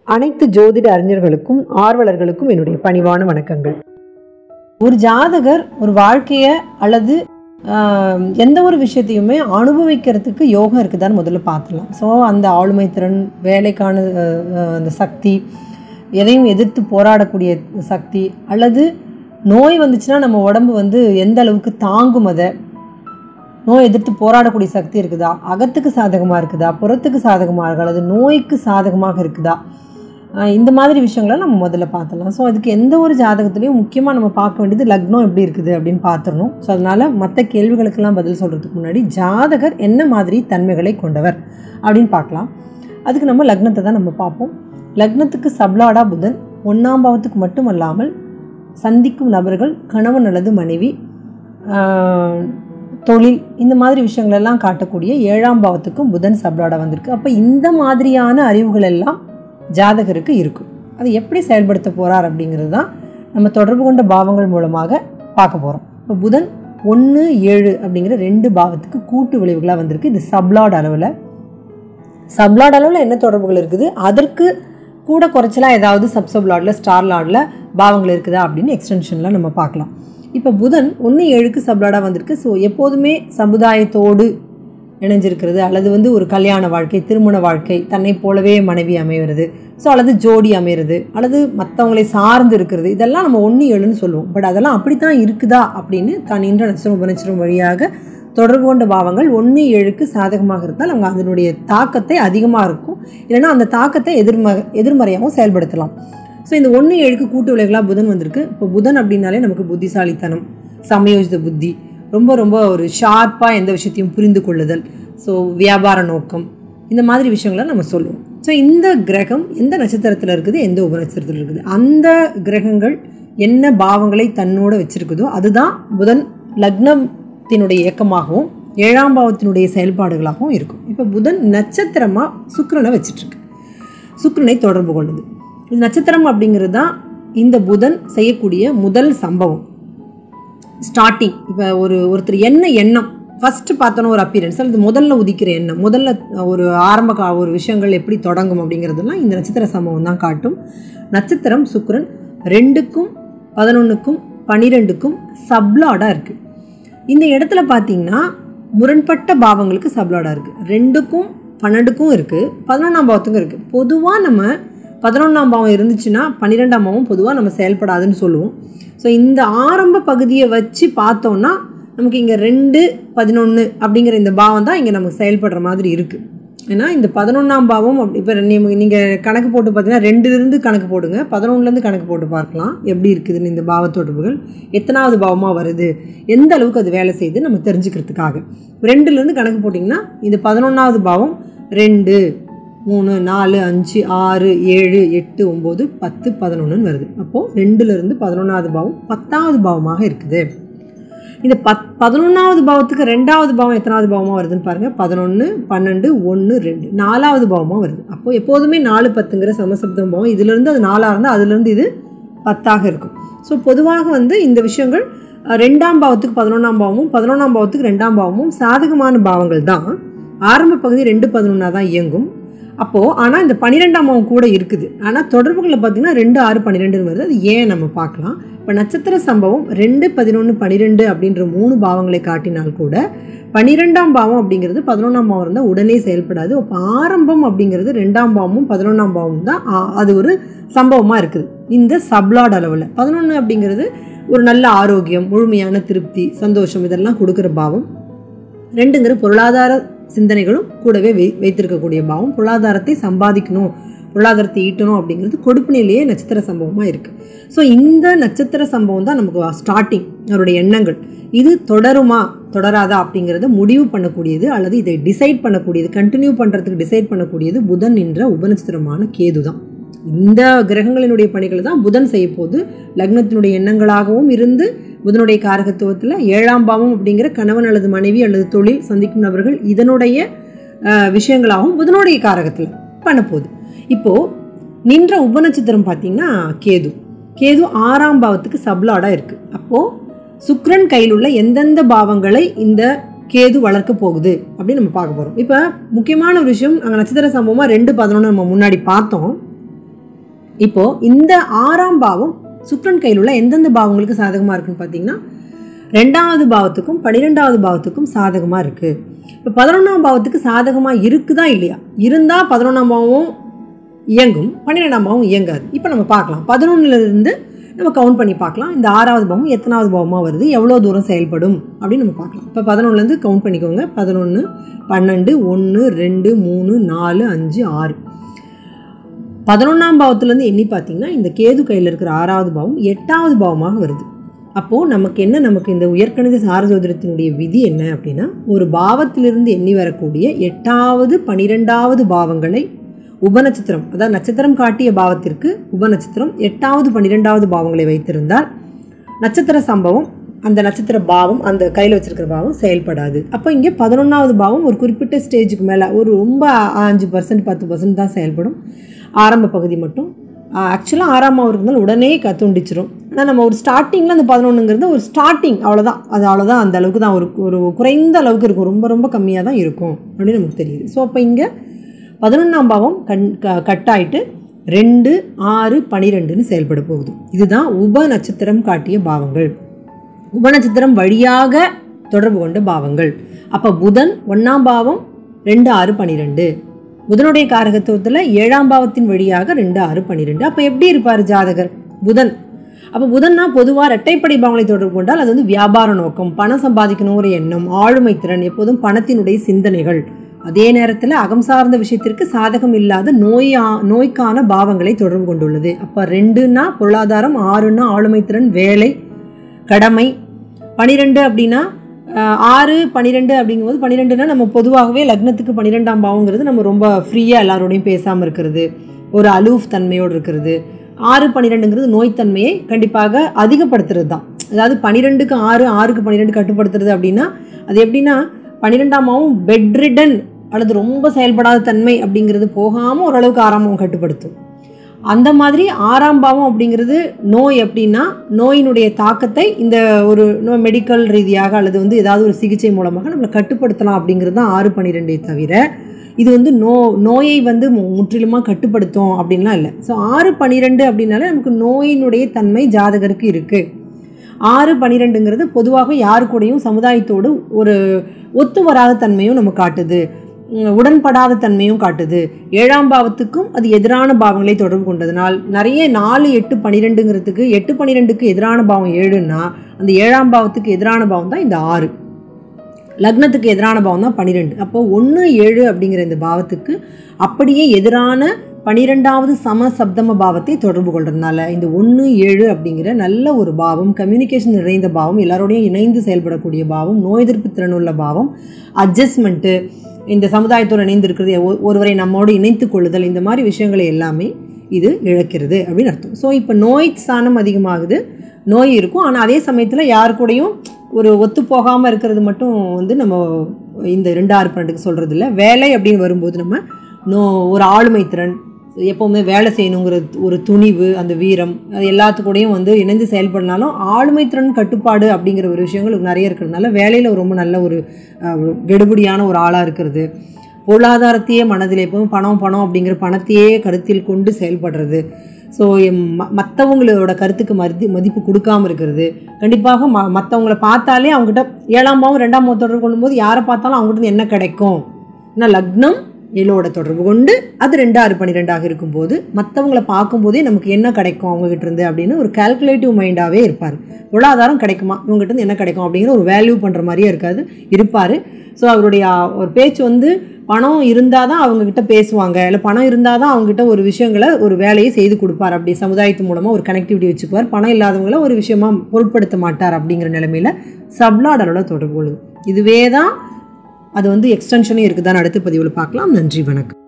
அனைத்து ஜோதிட அறிஞர்களுக்கும் ஆர்வலர்களுக்கும் என்னுடைய பணிவான வணக்கங்கள் ஒரு ஜாதகர் ஒரு வாழ்க்கையை அல்லது ஆஹ், எந்த ஒரு விஷயத்தையுமே அனுபவிக்கிறதுக்கு யோகம் இருக்குதான்னு முதல்ல பார்த்துலாம் ஸோ அந்த ஆளுமை திறன் வேலைக்கான ஆஹ், ஆஹ், அந்த சக்தி எதையும் எதிர்த்து போராடக்கூடிய சக்தி அல்லது நோய் வந்துச்சுன்னா நம்ம உடம்பு வந்து எந்த அளவுக்கு தாங்கும் அதை நோய் எதிர்த்து போராடக்கூடிய சக்தி இருக்குதா அகத்துக்கு சாதகமாக இருக்குதா புறத்துக்கு சாதகமாக இருக்கா அல்லது நோய்க்கு சாதகமாக இருக்குதா ஆஹ் இந்த மாதிரி விஷயங்களை நம்ம முதல்ல பார்த்துடலாம் ஸோ அதுக்கு எந்த ஒரு ஜாதகத்துலேயும் முக்கியமாக நம்ம பார்க்க வேண்டியது லக்னம் எப்படி இருக்குது அப்படின்னு பார்த்துடணும் ஸோ அதனால் மற்ற கேள்விகளுக்கெல்லாம் பதில் சொல்கிறதுக்கு முன்னாடி ஜாதகர் என்ன மாதிரி தன்மைகளை கொண்டவர் அப்படின்னு பார்க்கலாம் அதுக்கு நம்ம லக்னத்தை தான் நம்ம பார்ப்போம் லக்னத்துக்கு சப்லாடா புதன் ஒன்றாம் பாவத்துக்கு மட்டும் அல்லாமல் சந்திக்கும் நபர்கள் கணவன் அல்லது மனைவி ஆஹ், தொழில் இந்த மாதிரி விஷயங்கள் எல்லாம் காட்டக்கூடிய ஏழாம் பாவத்துக்கும் புதன் சப்லாடா வந்திருக்கு அப்போ இந்த மாதிரியான அறிவுகள் எல்லாம் ஜாதகருக்கு இருக்கும் அதை எப்படி செயல்படுத்த போகிறார் அப்படிங்கிறது தான் நம்ம தொடர்பு கொண்ட பாவங்கள் மூலமாக பார்க்க போகிறோம் இப்போ புதன் ஒன்று ஏழு அப்படிங்கிற ரெண்டு பாவத்துக்கு கூட்டு விளைவுகளாக வந்திருக்கு இது சப்லாட் அளவில் சப்லாட் அளவில் என்ன தொடர்புகள் இருக்குது அதற்கு கூட குறைச்சலாக ஏதாவது சப் சப்லாடில் ஸ்டார் லாடில் பாவங்கள் இருக்குதா அப்படின்னு எக்ஸ்டென்ஷனில் நம்ம பார்க்கலாம் இப்போ புதன் ஒன்று ஏழுக்கு சப்லாடாக வந்திருக்கு ஸோ எப்போதுமே சமுதாயத்தோடு இணைஞ்சிருக்கிறது அல்லது வந்து ஒரு கல்யாண வாழ்க்கை திருமண வாழ்க்கை தன்னை போலவே மனைவி அமைகிறது ஸோ அல்லது ஜோடி அமைகிறது அல்லது மற்றவங்களை சார்ந்து இருக்கிறது இதெல்லாம் நம்ம ஒன்று ஏழுன்னு சொல்லுவோம் பட் அதெல்லாம் அப்படித்தான் இருக்குதா அப்படின்னு தான் இன்ற நட்சத்திரம் உபநட்சத்திரம் வழியாக தொடர்பு கொண்ட பாவங்கள் ஒன்று ஏழுக்கு சாதகமாக இருந்தால் அவங்க அதனுடைய தாக்கத்தை அதிகமாக இருக்கும் இல்லைன்னா அந்த தாக்கத்தை எதிர்ம எதிர்மறையாகவும் செயல்படுத்தலாம் ஸோ இந்த ஒன்று ஏழுக்கு கூட்டு விலைகளாக புதன் வந்திருக்கு இப்போ புதன் அப்படின்னாலே நமக்கு புத்திசாலித்தனம் சமயோஜித புத்தி ரொம்ப ரொம்ப ஒரு ஷார்ப்பாக எந்த விஷயத்தையும் புரிந்து கொள்ளுதல் ஸோ வியாபார நோக்கம் இந்த மாதிரி விஷயங்களை நம்ம சொல்லுவோம் ஸோ இந்த கிரகம் எந்த நட்சத்திரத்தில் இருக்குது எந்த உபநட்சத்திரத்தில் இருக்குது அந்த கிரகங்கள் என்ன பாவங்களை தன்னோட வச்சிருக்குதோ அதுதான் புதன் லக்னத்தினுடைய இயக்கமாகவும் ஏழாம் பாவத்தினுடைய செயல்பாடுகளாகவும் இருக்கும் இப்போ புதன் நட்சத்திரமாக சுக்கிரனை வச்சிட்ருக்கு சுக்கிரனை தொடர்பு கொள்ளுது இது நட்சத்திரம் அப்படிங்கிறது தான் இந்த புதன் செய்யக்கூடிய முதல் சம்பவம் ஸ்டார்டிங் இப்போ ஒரு ஒருத்தர் என்ன எண்ணம் ஃபஸ்ட்டு பார்த்தோன்னா ஒரு அப்பியரன்ஸ் அல்லது முதல்ல உதிக்கிற எண்ணம் முதல்ல ஒரு ஆரம்ப கா ஒரு விஷயங்கள் எப்படி தொடங்கும் அப்படிங்கிறதெல்லாம் இந்த நட்சத்திர சம்பவம் தான் காட்டும் நட்சத்திரம் சுக்கிரன் ரெண்டுக்கும் பதினொன்றுக்கும் பன்னிரெண்டுக்கும் சப்லாடாக இருக்குது இந்த இடத்துல பார்த்தீங்கன்னா முரண்பட்ட பாவங்களுக்கு சப்லாடாக இருக்குது ரெண்டுக்கும் பன்னெண்டுக்கும் இருக்குது பதினொன்றாம் பாவத்துக்கும் இருக்குது பொதுவாக நம்ம பதினொன்றாம் பாவம் இருந்துச்சுன்னா பன்னிரெண்டாம் பாவம் பொதுவாக நம்ம செயல்படாதுன்னு சொல்லுவோம் ஸோ இந்த ஆரம்ப பகுதியை வச்சு பார்த்தோன்னா நமக்கு இங்கே ரெண்டு பதினொன்று அப்படிங்கிற இந்த பாவம் தான் இங்கே நமக்கு செயல்படுற மாதிரி இருக்குது ஏன்னா இந்த பதினொன்றாம் பாவம் அப்படி இப்போ நீங்கள் கணக்கு போட்டு பார்த்தீங்கன்னா ரெண்டுலேருந்து கணக்கு போடுங்க பதினொன்றுலேருந்து கணக்கு போட்டு பார்க்கலாம் எப்படி இருக்குதுன்னு இந்த பாவ தொடர்புகள் எத்தனாவது பாவமாக வருது எந்த அளவுக்கு அது வேலை செய்யுது நம்ம தெரிஞ்சுக்கிறதுக்காக ரெண்டுலேருந்து கணக்கு போட்டிங்கன்னா இந்த பதினொன்றாவது பாவம் ரெண்டு மூணு நாலு அஞ்சு ஆறு ஏழு எட்டு ஒம்பது பத்து பதினொன்றுன்னு வருது அப்போது ரெண்டுலேருந்து பதினொன்றாவது பாவம் பத்தாவது பாவமாக இருக்குது இந்த பத் பதினொன்றாவது பாவத்துக்கு ரெண்டாவது பாவம் எத்தனாவது பாவமாக வருதுன்னு பாருங்கள் பதினொன்று பன்னெண்டு ஒன்று ரெண்டு நாலாவது பாவமாக வருது அப்போது எப்போதுமே நாலு பத்துங்கிற சமசப்தம் பாவம் இதுலேருந்து அது நாலாக இருந்தால் அதுலேருந்து இது பத்தாக இருக்கும் ஸோ பொதுவாக வந்து இந்த விஷயங்கள் அஹ், ரெண்டாம் பாவத்துக்கு பதினொன்றாம் பாவமும் பதினொன்றாம் பாவத்துக்கு ரெண்டாம் பாவமும் சாதகமான பாவங்கள் தான் ஆரம்ப பகுதி ரெண்டு பதினொன்றா தான் இயங்கும் அப்போது ஆனால் இந்த பன்னிரெண்டாம் பாவம் கூட இருக்குது ஆனால் தொடர்புகளில் பார்த்தீங்கன்னா ரெண்டு ஆறு பன்னிரெண்டுன்னு வருது அது ஏன் நம்ம பார்க்கலாம் இப்போ நட்சத்திர சம்பவம் ரெண்டு பதினொன்று பன்னிரெண்டு அப்படின்ற மூணு பாவங்களை காட்டினால் கூட பன்னிரெண்டாம் பாவம் அப்படிங்கிறது பதினொன்றாம் பாவம் இருந்தால் உடனே செயல்படாது அப்போ ஆரம்பம் அப்படிங்கிறது ரெண்டாம் பாவமும் பதினொன்றாம் பாவமும் தான் ஆ, அது ஒரு சம்பவமாக இருக்குது இந்த சப்லாட் அளவில் பதினொன்று அப்படிங்கிறது ஒரு நல்ல ஆரோக்கியம் முழுமையான திருப்தி சந்தோஷம் இதெல்லாம் கொடுக்குற பாவம் ரெண்டுங்கிற பொருளாதார சிந்தனைகளும் கூடவே வை வைத்திருக்கக்கூடிய பாவம் பொருளாதாரத்தை சம்பாதிக்கணும் பொருளாதாரத்தை ஈட்டணும் அப்படிங்கிறது கொடுப்பு நிலையே நட்சத்திர சம்பவமாக இருக்குது ஸோ இந்த நட்சத்திர சம்பவம் தான் நமக்கு ஸ்டார்டிங் அவருடைய எண்ணங்கள் இது தொடருமா தொடராதா அப்படிங்கிறத முடிவு பண்ணக்கூடியது அல்லது இதை டிசைட் பண்ணக்கூடியது கண்டினியூ பண்ணுறதுக்கு டிசைட் பண்ணக்கூடியது புதன் என்ற உபநட்சத்திரமான கேது தான் இந்த கிரகங்களினுடைய பணிகளை தான் புதன் செய்ய போது லக்னத்தினுடைய எண்ணங்களாகவும் இருந்து புதனுடைய காரகத்துவத்தில் ஏழாம் பாவம் அப்படிங்கிற கணவன் அல்லது மனைவி அல்லது தொழில் சந்திக்கும் நபர்கள் இதனுடைய அஹ், விஷயங்களாகவும் புதனுடைய காரகத்தில் பண்ண போகுது இப்போது நின்ற உபநட்சத்திரம் பார்த்தீங்கன்னா கேது கேது ஆறாம் பாவத்துக்கு சப்லாடாக இருக்குது அப்போது சுக்கிரன் கையில் உள்ள எந்தெந்த பாவங்களை இந்த கேது வளர்க்க போகுது அப்படின்னு நம்ம பார்க்க போகிறோம் இப்போ முக்கியமான ஒரு விஷயம் அங்கே நட்சத்திர சம்பவமாக ரெண்டு பதினொன்று நம்ம முன்னாடி பார்த்தோம் இப்போ இந்த ஆறாம் பாவம் சுக்கிரன் கையில் உள்ள எந்தெந்த பாவங்களுக்கு சாதகமாக இருக்குன்னு பார்த்தீங்கன்னா ரெண்டாவது பாவத்துக்கும் பன்னிரெண்டாவது பாவத்துக்கும் சாதகமாக இருக்குது இப்போ பதினொன்றாம் பாவத்துக்கு சாதகமாக இருக்குதா இல்லையா இருந்தால் பதினொன்றாம் பாவம் இயங்கும் பன்னிரெண்டாம் பாவம் இயங்காது இப்போ நம்ம பார்க்கலாம் பதினொன்றுலேருந்து நம்ம கவுண்ட் பண்ணி பார்க்கலாம் இந்த ஆறாவது பாவம் எத்தனாவது பாவமாக வருது எவ்வளோ தூரம் செயல்படும் அப்படின்னு நம்ம பார்க்கலாம் இப்போ பதினொன்றுலேருந்து கவுண்ட் பண்ணிக்கோங்க பதினொன்று பன்னெண்டு ஒன்று ரெண்டு மூணு நாலு அஞ்சு ஆறு பதினொன்றாம் பாவத்துலேருந்து எண்ணி பார்த்தீங்கன்னா இந்த கேது கையில் இருக்கிற ஆறாவது பாவம் எட்டாவது பாவமாக வருது அப்போது நமக்கு என்ன நமக்கு இந்த உயர்கணித சாரஜோதிடத்தினுடைய விதி என்ன அப்படின்னா ஒரு பாவத்திலிருந்து எண்ணி வரக்கூடிய எட்டாவது பனிரெண்டாவது பாவங்களை உபநட்சத்திரம் அதாவது நட்சத்திரம் காட்டிய பாவத்திற்கு உபநட்சத்திரம் எட்டாவது பன்னிரெண்டாவது பாவங்களை வைத்திருந்தால் நட்சத்திர சம்பவம் அந்த நட்சத்திர பாவம் அந்த கையில் வச்சிருக்கிற பாவம் செயல்படாது அப்போ இங்கே பதினொன்றாவது பாவம் ஒரு குறிப்பிட்ட ஸ்டேஜுக்கு மேலே ஒரு ரொம்ப அஞ்சு பர்சன்ட் பத்து பர்சன்ட் தான் செயல்படும் ஆரம்ப பகுதி மட்டும் ஆக்சுவலாக ஆறாம் இருந்தால் உடனே க துண்டிச்சிரும் ஆனால் நம்ம ஒரு ஸ்டார்டிங்கில் அந்த பதினொன்றுங்கிறது ஒரு ஸ்டார்டிங் அவ்வளோதான் அது அவ்வளோதான் அந்த அளவுக்கு தான் ஒரு ஒரு குறைந்த அளவுக்கு இருக்கும் ரொம்ப ரொம்ப கம்மியாக தான் இருக்கும் அப்படின்னு நமக்கு தெரியுது ஸோ அப்போ இங்கே பதினொன்றாம் பாவம் கண் க கட் ஆயிட்டு ரெண்டு ஆறு பனிரெண்டுன்னு செயல்பட போகுது இதுதான் உப நட்சத்திரம் காட்டிய பாவங்கள் உப நட்சத்திரம் வழியாக தொடர்பு கொண்ட பாவங்கள் அப்போ புதன் ஒன்றாம் பாவம் ரெண்டு ஆறு பனிரெண்டு புதனுடைய காரகத்துவத்தில் ஏழாம் பாவத்தின் வழியாக ரெண்டு ஆறு பன்னிரெண்டு அப்போ எப்படி இருப்பார் ஜாதகர் புதன் அப்போ புதன்னா பொதுவாக இரட்டைப்படை பாவங்களை தொடர்பு கொண்டால் அது வந்து வியாபார நோக்கம் பணம் சம்பாதிக்கணும் ஒரு எண்ணம் ஆளுமை திறன் எப்போதும் பணத்தினுடைய சிந்தனைகள் அதே நேரத்தில் அகம் சார்ந்த விஷயத்திற்கு சாதகம் இல்லாத நோயா நோய்க்கான பாவங்களை தொடர்பு கொண்டுள்ளது அப்போ ரெண்டுன்னா பொருளாதாரம் ஆறுன்னா ஆளுமை திறன் வேலை கடமை பனிரெண்டு அப்படின்னா அஹ், ஆறு பன்னிரெண்டு அப்படிங்கும்போது பன்னிரெண்டுனா நம்ம பொதுவாகவே லக்னத்துக்கு பன்னிரெண்டாம் பாவங்கிறது நம்ம ரொம்ப ஃப்ரீயாக எல்லாரோடையும் பேசாமல் இருக்கிறது ஒரு அலூஃப் தன்மையோடு இருக்கிறது ஆறு பன்னிரெண்டுங்கிறது நோய்த்தன்மையை கண்டிப்பாக அதிகப்படுத்துறது தான் அதாவது பன்னிரெண்டுக்கு ஆறு ஆறுக்கு பன்னிரெண்டு கட்டுப்படுத்துறது அப்படின்னா அது எப்படின்னா பன்னிரெண்டாம் பாவம் பெட்ரிடன் அல்லது ரொம்ப செயல்படாத தன்மை அப்படிங்கிறது போகாமல் ஓரளவுக்கு ஆறாம் பாவம் கட்டுப்படுத்தும் அந்த மாதிரி ஆறாம் பாவம் அப்படிங்கிறது நோய் அப்படின்னா நோயினுடைய தாக்கத்தை இந்த ஒரு மெடிக்கல் ரீதியாக அல்லது வந்து ஏதாவது ஒரு சிகிச்சை மூலமாக நம்மளை கட்டுப்படுத்தலாம் அப்படிங்கிறது தான் ஆறு பன்னிரெண்டை தவிர இது வந்து நோ நோயை வந்து மு- முற்றிலுமாக கட்டுப்படுத்தும் அப்படின்லாம் இல்லை ஸோ ஆறு பன்னிரெண்டு அப்படின்னாலே நமக்கு நோயினுடைய தன்மை ஜாதகருக்கு இருக்குது ஆறு பன்னிரெண்டுங்கிறது பொதுவாக யாரு கூடயும் சமுதாயத்தோடு ஒரு ஒத்து வராத தன்மையும் நம்ம காட்டுது உம், உடன்படாத தன்மையும் காட்டுது ஏழாம் பாவத்துக்கும் அது எதிரான பாவங்களை தொடர்பு கொண்டதுனால் நிறைய நாலு எட்டு பன்னிரெண்டுங்கிறதுக்கு எட்டு பன்னிரெண்டுக்கு எதிரான பாவம் ஏழுன்னா அந்த ஏழாம் பாவத்துக்கு எதிரான பாவம் தான் இந்த ஆறு லக்னத்துக்கு எதிரான பாவம் தான் பன்னிரெண்டு அப்போ ஒன்று ஏழு அப்படிங்கிற இந்த பாவத்துக்கு அப்படியே எதிரான பனிரெண்டாவது சம சப்தம பாவத்தை தொடர்பு கொள்றதுனால இந்த ஒன்று ஏழு அப்படிங்கிற நல்ல ஒரு பாவம் கம்யூனிகேஷன் நிறைந்த பாவம் எல்லாரோடையும் இணைந்து செயல்படக்கூடிய பாவம் நோய் எதிர்ப்பு திறனுள்ள பாவம் அட்ஜஸ்ட்மெண்ட்டு இந்த சமுதாயத்தோடு இணைந்திருக்கிறது ஒ- ஒருவரை நம்மோடு இணைத்து கொள்ளுதல் இந்த மாதிரி விஷயங்களை எல்லாமே இது இழக்கிறது அப்படின்னு அர்த்தம் ஸோ இப்போ நோய் ஸ்தானம் அதிகமாகுது நோய் இருக்கும் ஆனால் அதே சமயத்தில் யார் கூடயும் ஒரு ஒத்து போகாமல் இருக்கிறது மட்டும் வந்து நம்ம இந்த ரெண்டு ஆறு பன்னெண்டுக்கு சொல்கிறது இல்லை வேலை அப்படின்னு வரும்போது நம்ம நோ ஒரு ஆளுமை திறன் எப்போவுமே வேலை செய்யணுங்கிற ஒரு துணிவு அந்த வீரம் அது எல்லாத்துக்கூடையும் வந்து இணைந்து செயல்படனாலும் ஆளுமை திறன் கட்டுப்பாடு அப்படிங்கிற ஒரு விஷயங்கள் நிறைய இருக்கிறதுனால வேலையில் ரொம்ப நல்ல ஒரு அஹ், ஒரு கெடுபடியான ஒரு ஆளாக இருக்கிறது பொருளாதாரத்தையே மனதில் எப்பவும் பணம் பணம் அப்படிங்கிற பணத்தையே கருத்தில் கொண்டு செயல்படுறது ஸோ மற்றவங்களோட கருத்துக்கு மதி மதிப்பு கொடுக்காம இருக்கிறது கண்டிப்பாக ம மற்றவங்கள பார்த்தாலே அவங்ககிட்ட ஏழாம் பாவம் ரெண்டாம் பாவம் தொடர்பு கொள்ளும்போது யாரை பார்த்தாலும் அவங்ககிட்ட இருந்து என்ன கிடைக்கும் ஏன்னா லக்னம் ஏழோட தொடர்பு கொண்டு அது ரெண்டு ஆறு பன்னிரெண்டாக இருக்கும்போது மற்றவங்களை பார்க்கும்போதே நமக்கு என்ன கிடைக்கும் அவங்ககிட்ட இருந்து அப்படின்னு ஒரு கால்குலேட்டிவ் மைண்டாகவே இருப்பார் பொருளாதாரம் கிடைக்குமா இவங்ககிட்ட இருந்து என்ன கிடைக்கும் அப்படிங்கிற ஒரு வேல்யூ பண்ணுற மாதிரியே இருக்காது இருப்பார் ஸோ அவருடைய ஆ, ஒரு பேச்சு வந்து பணம் இருந்தால் தான் அவங்கக்கிட்ட பேசுவாங்க இல்லை பணம் இருந்தால் தான் அவங்ககிட்ட ஒரு விஷயங்களை ஒரு வேலையை செய்து கொடுப்பார் அப்படி சமுதாயத்து மூலமாக ஒரு கனெக்டிவிட்டி வச்சுக்குவார் பணம் இல்லாதவங்கள ஒரு விஷயமா பொருட்படுத்த மாட்டார் அப்படிங்கிற நிலைமையில் சப்லாடலோட தொடர்பு கொள்ளுது இதுவே தான் அது வந்து எக்ஸ்டென்ஷனே இருக்குதான்னு அடுத்த பதிவில் பார்க்கலாம் நன்றி வணக்கம்